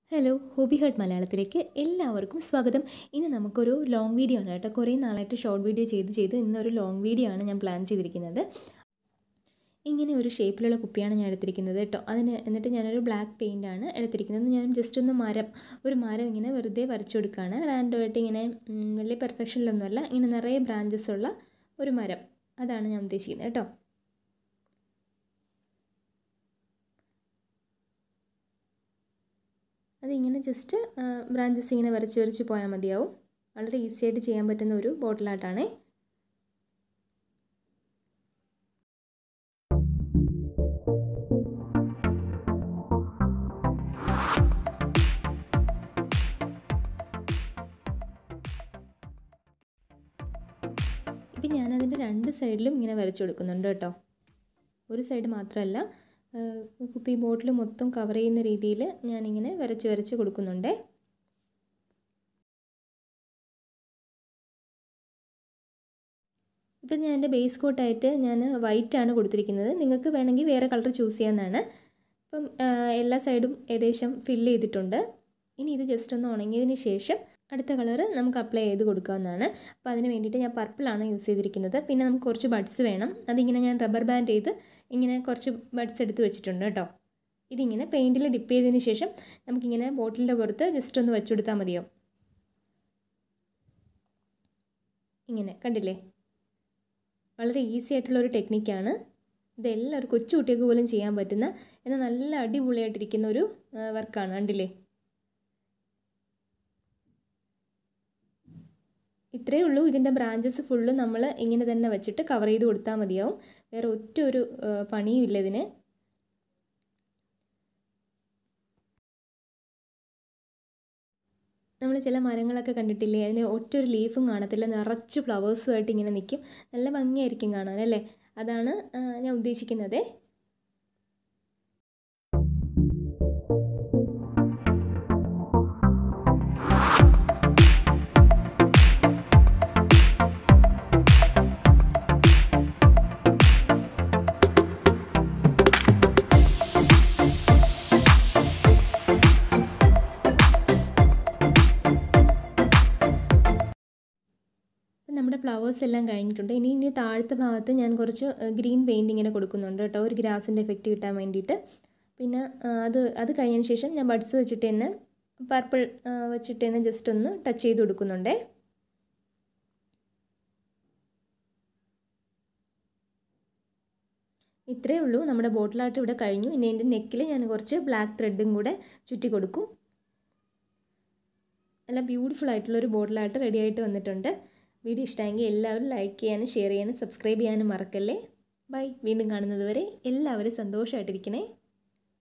hello hobby hut മലയാളത്തിലേക്ക് എല്ലാവർക്കും സ്വാഗതം ഇന്ന് നമുക്കൊരു ലോങ് വീഡിയോ ആണ് കേട്ടോ കുറേ നാളായിട്ട് ഷോർട്ട് വീഡിയോ ചെയ്ത് ചെയ്ത് ഇന്നൊരു ലോങ് വീഡിയോ ആണ് ഞാൻ പ്ലാൻ ചെയ്തിരിക്കുന്നത് ഇങ്ങനെ ഒരു ഷേപ്പിലുള്ള കുപ്പിയാണ് ഞാൻ എടുത്തിരിക്കുന്നത് കേട്ടോ അതിന് എന്നിട്ട് ഞാനൊരു ബ്ലാക്ക് പെയിൻ്റ് ആണ് എടുത്തിരിക്കുന്നത് ഞാൻ ജസ്റ്റ് ഒന്ന് മരം ഒരു മരം ഇങ്ങനെ വെറുതെ വരച്ചു കൊടുക്കുകയാണ് റാൻഡമായിട്ട് ഇങ്ങനെ ഉം, വലിയ പെർഫെക്ഷനിലൊന്നുമല്ല ഇങ്ങനെ നിറയെ ബ്രാഞ്ചസ് ഉള്ള ഒരു മരം അതാണ് ഞാൻ ഉദ്ദേശിക്കുന്നത് കേട്ടോ അതിങ്ങനെ ജസ്റ്റ് ബ്രാഞ്ചസ് ഇങ്ങനെ വരച്ച് വരച്ച് പോയാൽ മതിയാവും വളരെ ഈസി ആയിട്ട് ചെയ്യാൻ പറ്റുന്ന ഒരു ബോട്ടിലാട്ടാണേ ഇപ്പം ഞാനതിൻ്റെ രണ്ട് സൈഡിലും ഇങ്ങനെ വരച്ചു കൊടുക്കുന്നുണ്ട് കേട്ടോ ഒരു സൈഡ് മാത്രമല്ല കുപ്പി ബോട്ടിൽ മൊത്തം കവർ ചെയ്യുന്ന രീതിയിൽ ഞാനിങ്ങനെ വരച്ച് വരച്ച് കൊടുക്കുന്നുണ്ടേ ഇപ്പം ഞാൻ എൻ്റെ ബേസ് കോട്ടായിട്ട് ഞാൻ വൈറ്റാണ് കൊടുത്തിരിക്കുന്നത് നിങ്ങൾക്ക് വേണമെങ്കിൽ വേറെ കളർ ചൂസ് ചെയ്യാവുന്നതാണ് അപ്പം എല്ലാ സൈഡും ഏകദേശം ഫില്ല് ചെയ്തിട്ടുണ്ട് ഇനി ഇത് ജസ്റ്റ് ഒന്ന് ഉണങ്ങിയതിന് ശേഷം അടുത്ത കളർ നമുക്ക് അപ്ലൈ ചെയ്ത് കൊടുക്കാവുന്നതാണ് അപ്പോൾ അതിന് വേണ്ടിയിട്ട് ഞാൻ പർപ്പിളാണ് യൂസ് ചെയ്തിരിക്കുന്നത് പിന്നെ നമുക്ക് കുറച്ച് ബഡ്സ് വേണം അതിങ്ങനെ ഞാൻ റബ്ബർ ബാൻഡ് ചെയ്ത് ഇങ്ങനെ കുറച്ച് ബഡ്സ് എടുത്ത് വെച്ചിട്ടുണ്ട് കേട്ടോ ഇതിങ്ങനെ പെയിൻറ്റിൽ ഡിപ്പ് ചെയ്തതിന് ശേഷം നമുക്കിങ്ങനെ ബോട്ടിലിൻ്റെ പുറത്ത് ജസ്റ്റ് ഒന്ന് വെച്ചുകൊടുത്താൽ മതിയോ ഇങ്ങനെ കണ്ടില്ലേ വളരെ ഈസി ആയിട്ടുള്ളൊരു ടെക്നിക്കാണ് ഇതെല്ലാം ഒരു കൊച്ചു കുട്ടികൾക്ക് പോലും ചെയ്യാൻ പറ്റുന്ന എന്നാൽ നല്ല അടിപൊളിയായിട്ടിരിക്കുന്ന ഒരു വർക്കാണ് കണ്ടില്ലേ ഇത്രയേ ഉള്ളൂ ഇതിൻ്റെ ബ്രാഞ്ചസ് ഫുള്ള് നമ്മൾ ഇങ്ങനെ തന്നെ വെച്ചിട്ട് കവർ ചെയ്ത് കൊടുത്താൽ മതിയാവും വേറെ ഒറ്റ ഒരു പണിയും ഇല്ല ഇതിന് നമ്മൾ ചില മരങ്ങളൊക്കെ കണ്ടിട്ടില്ലേ അതിന് ഒറ്റ ഒരു ലീഫും കാണത്തില്ല നിറച്ച് ഫ്ലവേഴ്സുമായിട്ട് ഇങ്ങനെ നിൽക്കും നല്ല ഭംഗിയായിരിക്കും കാണാൻ അല്ലേ അതാണ് ഞാൻ ഉദ്ദേശിക്കുന്നത് നമ്മുടെ ഫ്ലവേഴ്സ് എല്ലാം കഴിഞ്ഞിട്ടുണ്ട് ഇനി ഇനി താഴത്തെ ഭാഗത്ത് ഞാൻ കുറച്ച് ഗ്രീൻ പെയിൻറ് ഇങ്ങനെ കൊടുക്കുന്നുണ്ട് കേട്ടോ ഒരു ഗ്രാസിൻ്റെ എഫക്റ്റ് കിട്ടാൻ വേണ്ടിയിട്ട് പിന്നെ അത് അത് കഴിഞ്ഞതിന് ശേഷം ഞാൻ ബഡ്സ് വെച്ചിട്ട് തന്നെ പർപ്പിൾ വെച്ചിട്ട് തന്നെ ജസ്റ്റ് ഒന്ന് ടച്ച് ചെയ്ത് കൊടുക്കുന്നുണ്ടേ ഇത്രയേ ഉള്ളൂ നമ്മുടെ ബോട്ടിലായിട്ട് ഇവിടെ കഴിഞ്ഞു ഇനി എൻ്റെ നെക്കിൽ ഞാൻ കുറച്ച് ബ്ലാക്ക് ത്രെഡും കൂടെ ചുറ്റി കൊടുക്കും നല്ല ബ്യൂട്ടിഫുൾ ആയിട്ടുള്ളൊരു ബോട്ടിലായിട്ട് റെഡി ആയിട്ട് വന്നിട്ടുണ്ട് വീഡിയോ ഇഷ്ടമെങ്കിൽ എല്ലാവരും ലൈക്ക് ചെയ്യാനും ഷെയർ ചെയ്യാനും സബ്സ്ക്രൈബ് ചെയ്യാനും മറക്കല്ലേ ബൈ വീണ്ടും കാണുന്നത് വരെ എല്ലാവരും സന്തോഷമായിട്ടിരിക്കണേ